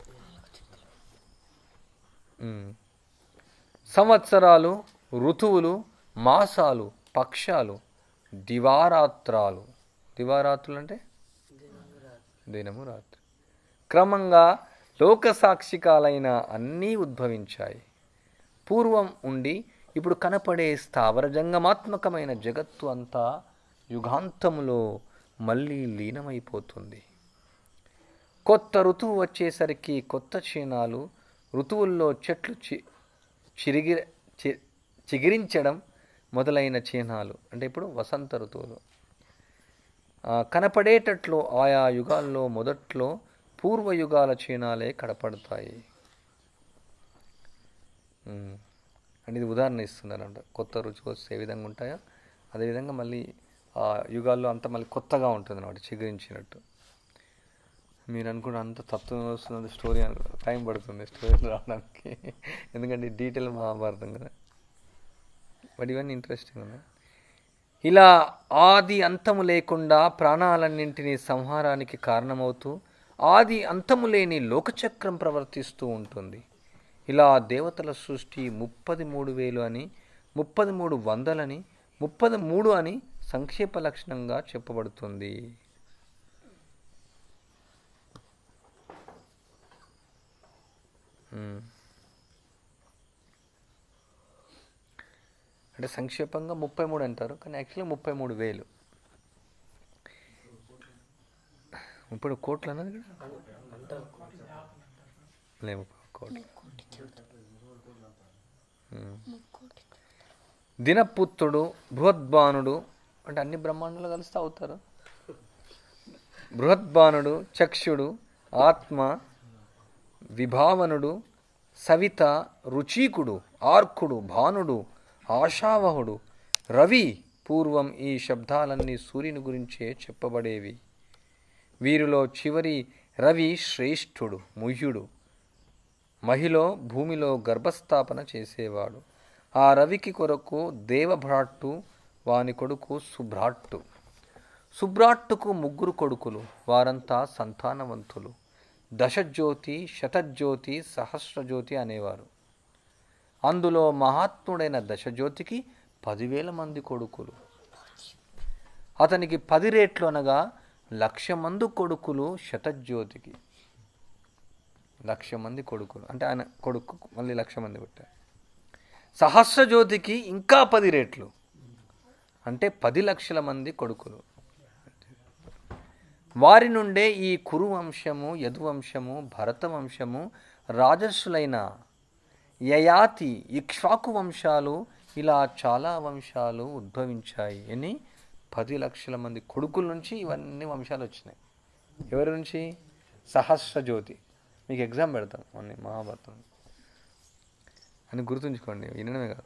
ఉమ్. సంవత్సరాలు ఋతువులు మాసాలు పక్షాలు దివారాత్రాలు దివారాత్రులు అంటే దినము రాత్రి క్రమంగా లోకసాక్షికాలైన అన్నీ ఉద్భవించాయి పూర్వం ఉండి ఇప్పుడు కనపడే స్థావర జంగమాత్మకమైన జగత్తు అంతా యుగాంతములో మళ్ళీ లీనమైపోతుంది కొత్త ఋతువు వచ్చేసరికి కొత్త క్షీణాలు ఋతువుల్లో చెట్లు చి చిరిగి చి- చిగిరించడం మొదలైన చిహ్నాలు అంటే ఇప్పుడు వసంత ఋతువులు ఆ, కనపడేటట్లు ఆయా యుగాల్లో మొదట్లో పూర్వయుగాల చిహ్నాలే కనపడతాయి ఉమ్. అంటే ఇది ఉదాహరణ ఇస్తున్నారంట కొత్త రుచి వస్తే ఏ విధంగా ఉంటాయో అదేవిధంగా మళ్ళీ ఆ యుగాల్లో అంతా మళ్ళీ కొత్తగా ఉంటుంది అనమాట చిగురించినట్టు మీరు అనుకున్న అంత తత్వం వస్తున్నది స్టోరీ అనుకో టైం పడుతుంది స్టోరీ రావడానికి ఎందుకంటే డీటెయిల్ మహాభారతం కదా బట్ ఇవన్నీ ఇంట్రెస్టింగ్ ఉన్నాయి ఇలా ఆది అంతము లేకుండా ప్రాణాలన్నింటినీ సంహారానికి కారణమవుతూ ఆది అంతము లేని లోకచక్రం ప్రవర్తిస్తూ ఉంటుంది ఇలా దేవతల సృష్టి ముప్పది మూడు వేలు అని ముప్పది మూడు వందలని ముప్పది మూడు అని సంక్షేప లక్షణంగా చెప్పబడుతుంది మ్మ్. అంటే సంక్షేపంగా ముప్పై మూడు అంటారు కానీ యాక్చువల్గా ముప్పై మూడు వేలు ఇప్పుడు కోట్లు అన్నది ఇక్కడ లేవు కోట్లు మ్మ్. దినపుత్రుడు బృహద్బానుడు అంటే అన్ని బ్రహ్మాండాలు కలిస్తే అవుతారు బృహద్బానుడు చక్షుడు ఆత్మ విభావనుడు సవిత రుచీకుడు ఆర్కుడు భానుడు ఆశావహుడు రవి పూర్వం ఈ శబ్దాలన్నీ సూర్యుని గురించే చెప్పబడేవి వీరిలో చివరి రవి శ్రేష్ఠుడు ముహ్యుడు మహిళ భూమిలో గర్భస్థాపన చేసేవాడు ఆ రవికి కొరకు దేవభ్రాట్టు వాని కొడుకు సుభ్రాట్టు సుభ్రాట్టుకు ముగ్గురు కొడుకులు వారంతా సంతానవంతులు దశజ్యోతి శతజ్యోతి సహస్రజ్యోతి అనేవారు అందులో మహాత్ముడైన దశజ్యోతికి పదివేల మంది కొడుకులు అతనికి పది రేట్లు అనగా లక్ష మంది కొడుకులు శతజ్యోతికి లక్ష మంది కొడుకులు అంటే ఆయన కొడుకు మళ్ళీ లక్ష మంది పుట్టారు సహస్రజ్యోతికి ఇంకా పది రేట్లు అంటే పది లక్షల మంది కొడుకులు వారి నుండే ఈ కురు వంశము యదువంశము భరత వంశము రాజర్షులైన యయాతి ఇక్ష్వాకు వంశాలు ఇలా చాలా వంశాలు ఉద్భవించాయి అని పది లక్షల మంది కొడుకుల నుంచి ఇవన్నీ వంశాలు వచ్చినాయి ఎవరి నుంచి సహస్రజ్యోతి మీకు ఎగ్జామ్ పెడతాం అన్ని మహాభారతం అని గుర్తుంచుకోండి వినడమే కాదు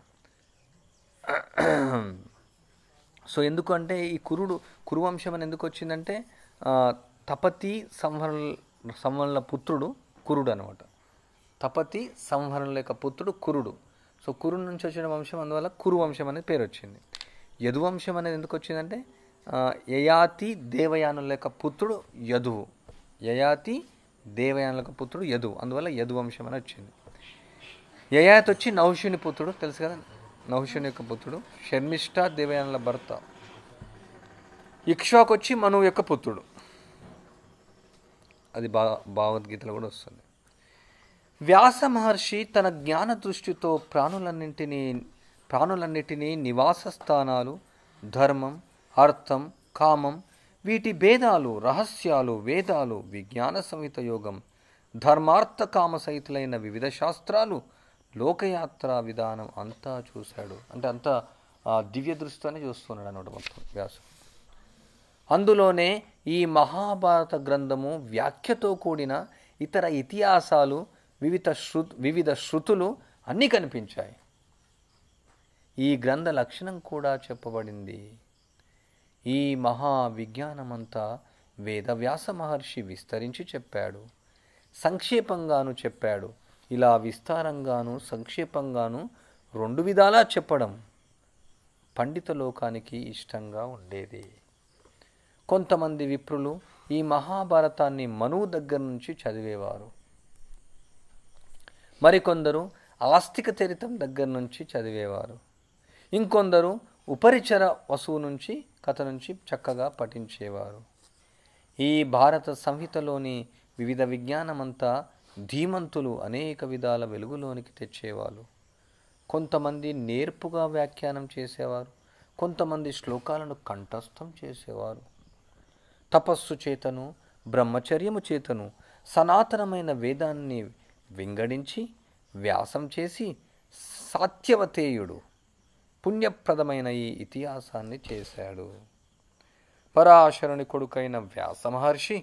సో ఎందుకు అంటే ఈ కురుడు కురువంశం అని ఎందుకు వచ్చిందంటే ఆ, తపతి సంవరణ సంవరణల పుత్రుడు కురుడు అనమాట తపతి సంవరణల యొక్క పుత్రుడు కురుడు సో కురుడు నుంచి వచ్చిన వంశం అందువల్ల కురు వంశం అనేది పేరు వచ్చింది యదువంశం అనేది ఎందుకు వచ్చిందంటే ఆ, యయాతి దేవయానుల యొక్క పుత్రుడు యదువు యయాతి దేవయానుల యొక్క పుత్రుడు యదువు అందువల్ల యదువంశం అని వచ్చింది యయాతి వచ్చి నౌషుని పుత్రుడు తెలుసు కదా నౌషుని యొక్క పుత్రుడు షర్మిష్ఠ దేవయానుల భర్త ఇక్ష్వాకు వచ్చి మనువు యొక్క పుత్రుడు అది భా భావద్గీతలో కూడా వస్తుంది వ్యాస మహర్షి తన జ్ఞాన దృష్టితో ప్రాణులన్నింటినీ ప్రాణులన్నిటినీ నివాస స్థానాలు ధర్మం అర్థం కామం వీటి భేదాలు రహస్యాలు వేదాలు విజ్ఞాన సంహిత యోగం ధర్మార్థ కామ సహితులైన వివిధ శాస్త్రాలు లోకయాత్ర విధానం అంతా చూశాడు అంటే అంతా ఆ, దివ్య దృష్టితోనే చూస్తున్నాడు అన్నమాట మొత్తం వ్యాసం అందులోనే ఈ మహాభారత గ్రంథము వ్యాఖ్యతో కూడిన ఇతర ఇతిహాసాలు వివిధ శృ వివిధ శృతులు అన్నీ కనిపించాయి ఈ గ్రంథ లక్షణం కూడా చెప్పబడింది ఈ మహా విజ్ఞానమంతా వేదవ్యాస మహర్షి విస్తరించి చెప్పాడు సంక్షేపంగాను చెప్పాడు ఇలా విస్తారంగాను సంక్షేపంగాను రెండు విధాలా చెప్పడం పండిత లోకానికి ఇష్టంగా ఉండేది కొంతమంది విప్రులు ఈ మహాభారతాన్ని మనువు దగ్గర నుంచి చదివేవారు మరికొందరు ఆస్తిక చరితం దగ్గర నుంచి చదివేవారు ఇంకొందరు ఉపరిచర వసువు నుంచి కథ నుంచి చక్కగా పఠించేవారు ఈ భారత సంహితలోని వివిధ విజ్ఞానమంతా ధీమంతులు అనేక విధాల వెలుగులోనికి తెచ్చేవారు కొంతమంది నేర్పుగా వ్యాఖ్యానం చేసేవారు కొంతమంది శ్లోకాలను కంఠస్థం చేసేవారు తపస్సు చేతను బ్రహ్మచర్యము చేతను సనాతనమైన వేదాన్ని వింగడించి వ్యాసం చేసి సాత్యవతేయుడు పుణ్యప్రదమైన ఈ ఇతిహాసాన్ని చేశాడు పరాశరుని కొడుకైన వ్యాస మహర్షి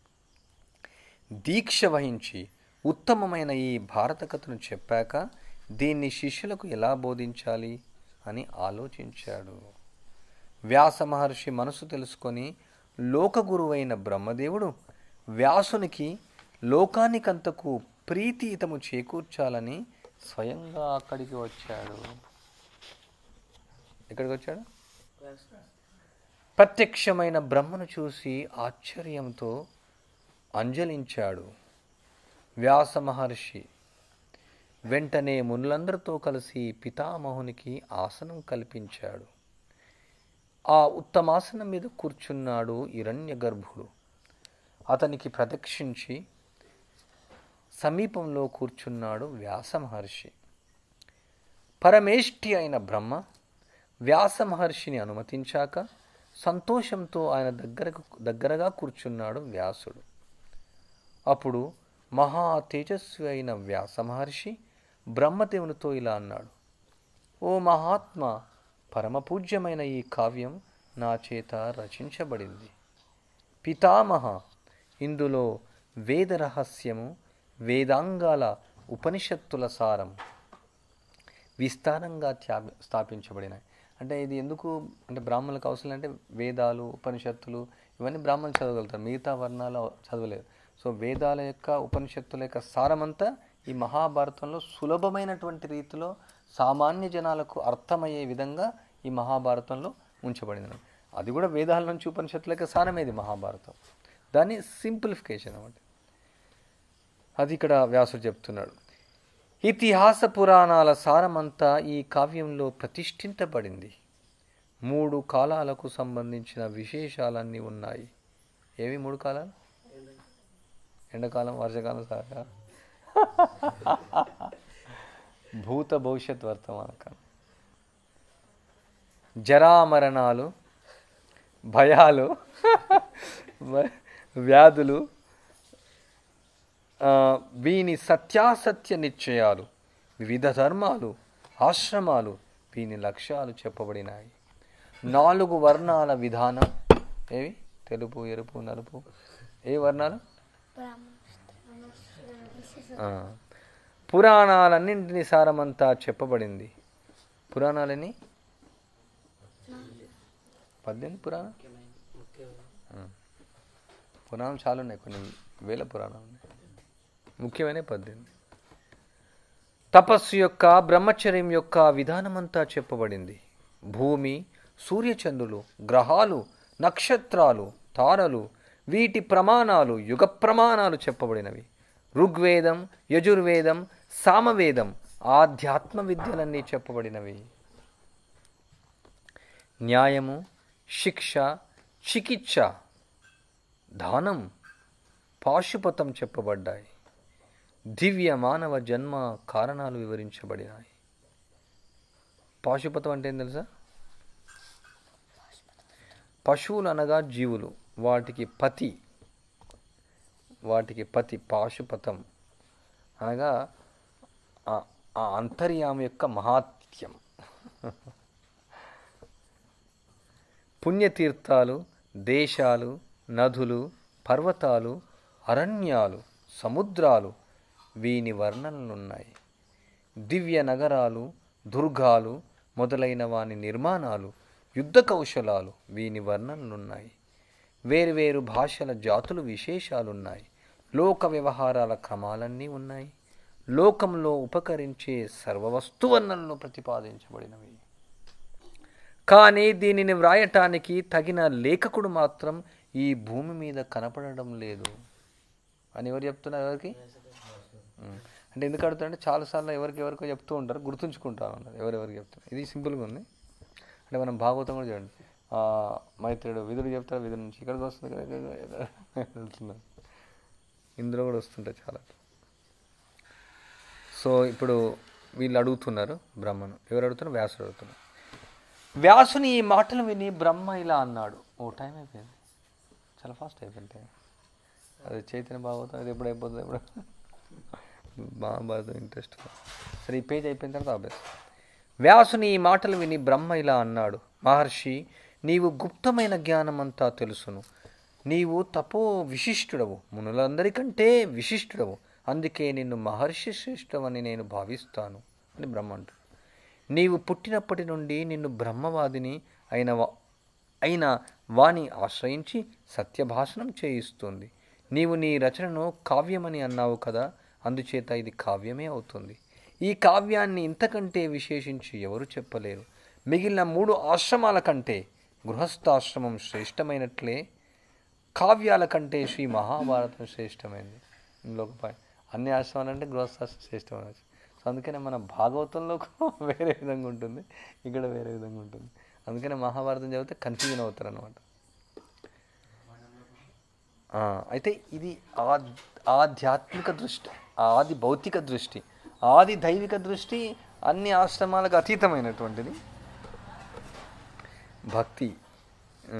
దీక్ష వహించి ఉత్తమమైన ఈ భారత కథను చెప్పాక దీన్ని శిష్యులకు ఎలా బోధించాలి అని ఆలోచించాడు వ్యాస మహర్షి మనసు తెలుసుకొని లోకగురువైన బ్రహ్మదేవుడు వ్యాసునికి లోకానికంతకు ప్రీతితము చేకూర్చాలని స్వయంగా అక్కడికి వచ్చాడు ఎక్కడికి వచ్చాడు ప్రత్యక్షమైన బ్రహ్మను చూసి ఆశ్చర్యంతో అంజలించాడు వ్యాస మహర్షి వెంటనే మునులందరితో కలిసి పితామహునికి ఆసనం కల్పించాడు ఆ ఉత్తమాసనం మీద కూర్చున్నాడు హిరణ్య గర్భుడు అతనికి ప్రదక్షించి సమీపంలో కూర్చున్నాడు వ్యాస మహర్షి పరమేష్టి అయిన బ్రహ్మ వ్యాస మహర్షిని అనుమతించాక సంతోషంతో ఆయన దగ్గరకు దగ్గరగా కూర్చున్నాడు వ్యాసుడు అప్పుడు మహా తేజస్వి అయిన వ్యాస మహర్షి బ్రహ్మదేవునితో ఇలా అన్నాడు ఓ మహాత్మ పరమపూజ్యమైన ఈ కావ్యం నా చేత రచించబడింది పితామహ ఇందులో వేద రహస్యము వేదాంగాల ఉపనిషత్తుల సారం విస్తారంగా త్యా స్థాపించబడినాయి అంటే ఇది ఎందుకు అంటే బ్రాహ్మణులకు అవసరం అంటే వేదాలు ఉపనిషత్తులు ఇవన్నీ బ్రాహ్మణులు చదవగలుగుతారు మిగతా వర్ణాలు చదవలేరు సో వేదాల యొక్క ఉపనిషత్తుల యొక్క సారమంతా ఈ మహాభారతంలో సులభమైనటువంటి రీతిలో సామాన్య జనాలకు అర్థమయ్యే విధంగా ఈ మహాభారతంలో ఉంచబడింది అది కూడా వేదాల నుంచి ఉపనిషత్తుల యొక్క సారమేది మహాభారతం దాన్ని సింప్లిఫికేషన్ అన్నమాట అది ఇక్కడ వ్యాసుడు చెప్తున్నాడు ఇతిహాస పురాణాల సారమంతా ఈ కావ్యంలో ప్రతిష్ఠించబడింది మూడు కాలాలకు సంబంధించిన విశేషాలన్నీ ఉన్నాయి ఏవి మూడు కాలాలు ఎండాకాలం వర్షాకాలం సారా భూత భవిష్యత్ వర్తమాన కాలం జరామరణాలు భయాలు మ- వ్యాధులు ఆ, వీని సత్యాసత్య నిశ్చయాలు వివిధ ధర్మాలు ఆశ్రమాలు వీని లక్ష్యాలు చెప్పబడినాయి నాలుగు వర్ణాల విధానం ఏవి తెలుపు ఎరుపు నలుపు ఏ వర్ణాలు ఆ. పురాణాలన్నింటినీ సారమంతా చెప్పబడింది పురాణాలని పద్దెనిమిది పురాణం ఆ. పురాణం చాలా ఉన్నాయి కొన్ని వేల పురాణాలు ఉన్నాయి ముఖ్యమైన పద్దెనిమిది తపస్సు యొక్క బ్రహ్మచర్యం యొక్క విధానమంతా చెప్పబడింది భూమి సూర్యచంద్రులు గ్రహాలు నక్షత్రాలు తారలు వీటి ప్రమాణాలు యుగ ప్రమాణాలు చెప్పబడినవి ఋగ్వేదం యజుర్వేదం సామవేదం ఆధ్యాత్మ విద్యలన్నీ చెప్పబడినవి న్యాయము శిక్ష చికిత్స దానం పాశుపతం చెప్పబడ్డాయి దివ్య మానవ జన్మ కారణాలు వివరించబడినాయి పాశుపతం అంటే ఏం తెలుసా పశువులు అనగా జీవులు వాటికి పతి వాటికి పతి పాశుపతం అనగా ఆ- ఆ అంతర్యామి యొక్క మహాత్యం పుణ్యతీర్థాలు దేశాలు నదులు పర్వతాలు అరణ్యాలు సముద్రాలు వీని వర్ణనలున్నాయి దివ్య నగరాలు దుర్గాలు మొదలైన వాని నిర్మాణాలు యుద్ధ కౌశలాలు వీని వర్ణనలున్నాయి వేరువేరు భాషల జాతులు విశేషాలున్నాయి లోక వ్యవహారాల క్రమాలన్నీ ఉన్నాయి లోకంలో ఉపకరించే సర్వవస్తువర్ణనలు ప్రతిపాదించబడినవి కానీ దీనిని వ్రాయటానికి తగిన లేఖకుడు మాత్రం ఈ భూమి మీద కనపడడం లేదు అని ఎవరు చెప్తున్నారు ఎవరికి ఉం. అంటే ఎందుకు అడుగుతారంటే చాలాసార్లు ఎవరికి ఎవరికో చెప్తూ ఉంటారు గుర్తుంచుకుంటా ఉన్నారు ఎవరెవరికి చెప్తారు ఇది సింపుల్గా ఉంది అంటే మనం భాగవతం కూడా చూడండి ఆ, మైత్రుడు విధుడు చెప్తాడు విధుడు నుంచి ఇక్కడికి వస్తుంది ఇక్కడ- ఇక్కడ- ఇక్కడ వెళ్తున్నారు ఇందులో కూడా వస్తుంటాయి చాలా సో ఇప్పుడు వీళ్ళు అడుగుతున్నారు బ్రహ్మను ఎవరు అడుగుతున్నారు వ్యాసుడు అడుగుతున్నారు వ్యాసుని ఈ మాటలు విని బ్రహ్మ ఇలా అన్నాడు ఓ టైం అయిపోయింది చాలా ఫాస్ట్ అయిపోయింది టైం అది చైతన్య భాగవతం అది ఎప్పుడు అయిపోతుంది ఎప్పుడు మహాభారతం ఇంట్రెస్ట్ సరే ఈ పేజ్ అయిపోయిన తర్వాత అభ్యాసం వ్యాసుని ఈ మాటలు విని బ్రహ్మ ఇలా అన్నాడు మహర్షి నీవు గుప్తమైన జ్ఞానమంతా తెలుసును నీవు తపో విశిష్టుడవు మునులందరికంటే విశిష్టుడవు అందుకే నిన్ను మహర్షి శ్రేష్టమని నేను భావిస్తాను అని బ్రహ్మ అంటాడు నీవు పుట్టినప్పటి నుండి నిన్ను బ్రహ్మవాదిని అయిన వా- అయిన వాని ఆశ్రయించి సత్యభాషణం చేయిస్తుంది నీవు నీ రచనను కావ్యమని అన్నావు కదా అందుచేత ఇది కావ్యమే అవుతుంది ఈ కావ్యాన్ని ఇంతకంటే విశేషించి ఎవరు చెప్పలేరు మిగిలిన మూడు ఆశ్రమాల కంటే గృహస్థాశ్రమం శ్రేష్టమైనట్లే కావ్యాల కంటే శ్రీ మహాభారతం శ్రేష్టమైంది ఇందులో ఒక పాయింట్ అన్ని ఆశ్రమాలు అంటే గృహస్థాశ్రమం శ్రేష్టమైన సో అందుకనే మన భాగవతంలో కూడా వేరే విధంగా ఉంటుంది ఇక్కడ వేరే విధంగా ఉంటుంది అందుకనే మహాభారతం చదివితే కన్ఫ్యూజన్ అవుతారు అనమాట అయితే ఇది ఆద్ ఆధ్యాత్మిక దృష్టి ఆది భౌతిక దృష్టి ఆది దైవిక దృష్టి అన్ని ఆశ్రమాలకు అతీతమైనటువంటిది భక్తి ఆ,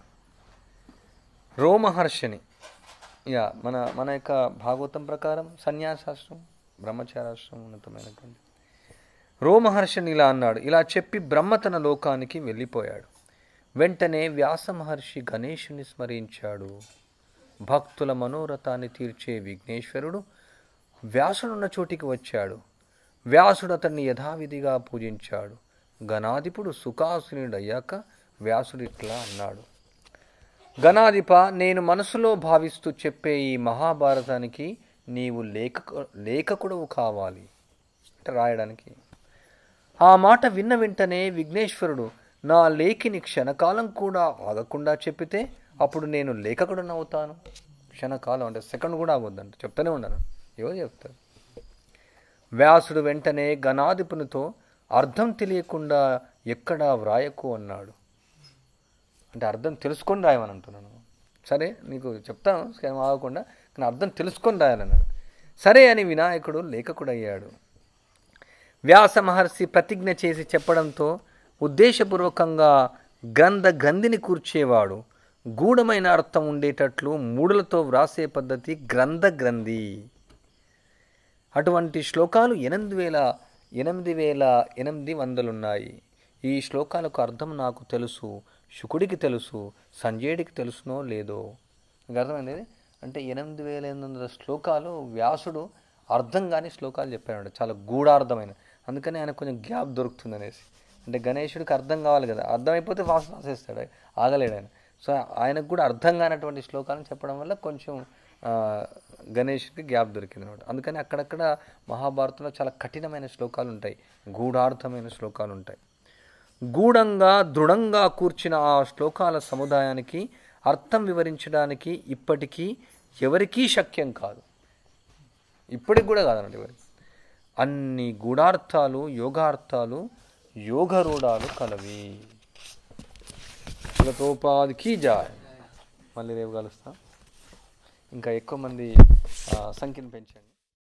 రోమహర్షని యా మన మన యొక్క భాగవతం ప్రకారం సన్యాసాశ్రమం బ్రహ్మచారాశ్రమం ఉన్నతమైనటువంటి రోమహర్షని ఇలా అన్నాడు ఇలా చెప్పి బ్రహ్మ తన లోకానికి వెళ్ళిపోయాడు వెంటనే వ్యాస మహర్షి గణేషుని స్మరించాడు భక్తుల మనోరథాన్ని తీర్చే విఘ్నేశ్వరుడు వ్యాసుడున్న చోటికి వచ్చాడు వ్యాసుడు అతన్ని యథావిధిగా పూజించాడు గణాధిపుడు సుఖాసునుడయ్యాక వ్యాసుడు ఇట్లా అన్నాడు గణాధిప నేను మనసులో భావిస్తూ చెప్పే ఈ మహాభారతానికి నీవు లేఖకు లేఖకుడవు కావాలి అంటే రాయడానికి ఆ మాట విన్న వెంటనే విఘ్నేశ్వరుడు నా లేఖిని క్షణకాలం కూడా ఆగకుండా చెప్పితే అప్పుడు నేను లేఖకుడని అవుతాను క్షణకాలం అంటే సెకండ్ కూడా ఆగొద్దంట చెప్తానే ఉన్నాను ఎవరు చెప్తారు వ్యాసుడు వెంటనే గణాధిపునితో అర్థం తెలియకుండా ఎక్కడా వ్రాయకు అన్నాడు అంటే అర్థం తెలుసుకొని రాయమని అంటున్నాను సరే నీకు చెప్తాను స్కేమ్ ఆగకుండా కానీ అర్థం తెలుసుకొని రాయాలన్నాడు సరే అని వినాయకుడు లేఖకుడయ్యాడు వ్యాస మహర్షి ప్రతిజ్ఞ చేసి చెప్పడంతో ఉద్దేశపూర్వకంగా గ్రంథ గ్రంథిని కూర్చేవాడు గూఢమైన అర్థం ఉండేటట్లు మూడులతో వ్రాసే పద్ధతి గ్రంథ గ్రంథి అటువంటి శ్లోకాలు ఎనిమిది వేల ఎనిమిది వేల ఎనిమిది వందలున్నాయి ఈ శ్లోకాలకు అర్థం నాకు తెలుసు శుకుడికి తెలుసు సంజయుడికి తెలుసునో లేదో మీకు అర్థమైంది అంటే ఎనిమిది వేల ఎనిమిది వందల శ్లోకాలు వ్యాసుడు అర్థం కాని శ్లోకాలు చెప్పాడు చాలా గూఢార్థమైన అందుకని ఆయన కొంచెం గ్యాప్ దొరుకుతుంది అనేసి అంటే గణేశుడికి అర్థం కావాలి కదా అర్థం అయిపోతే ఫాస్ట్ రాసేస్తాడు ఆగలేడు ఆయన సో ఆయనకు కూడా అర్థం కానటువంటి శ్లోకాలను చెప్పడం వల్ల కొంచెం ఆ, గణేష్కి గ్యాప్ దొరికింది అనమాట అందుకని అక్కడక్కడ మహాభారతంలో చాలా కఠినమైన శ్లోకాలు ఉంటాయి గూఢార్థమైన శ్లోకాలు ఉంటాయి గూఢంగా దృఢంగా కూర్చిన ఆ శ్లోకాల సముదాయానికి అర్థం వివరించడానికి ఇప్పటికీ ఎవరికీ శక్యం కాదు ఇప్పటికి కూడా కాదన్నట్టు ఎవరికి అన్ని గూఢార్థాలు యోగార్థాలు యోగరూఢాలు కలవి శిలతోపాధికి జాయ్ మళ్ళీ రేపు కలుస్తాం ఇంకా ఎక్కువ మంది ఆ, సంఖ్యను పెంచండి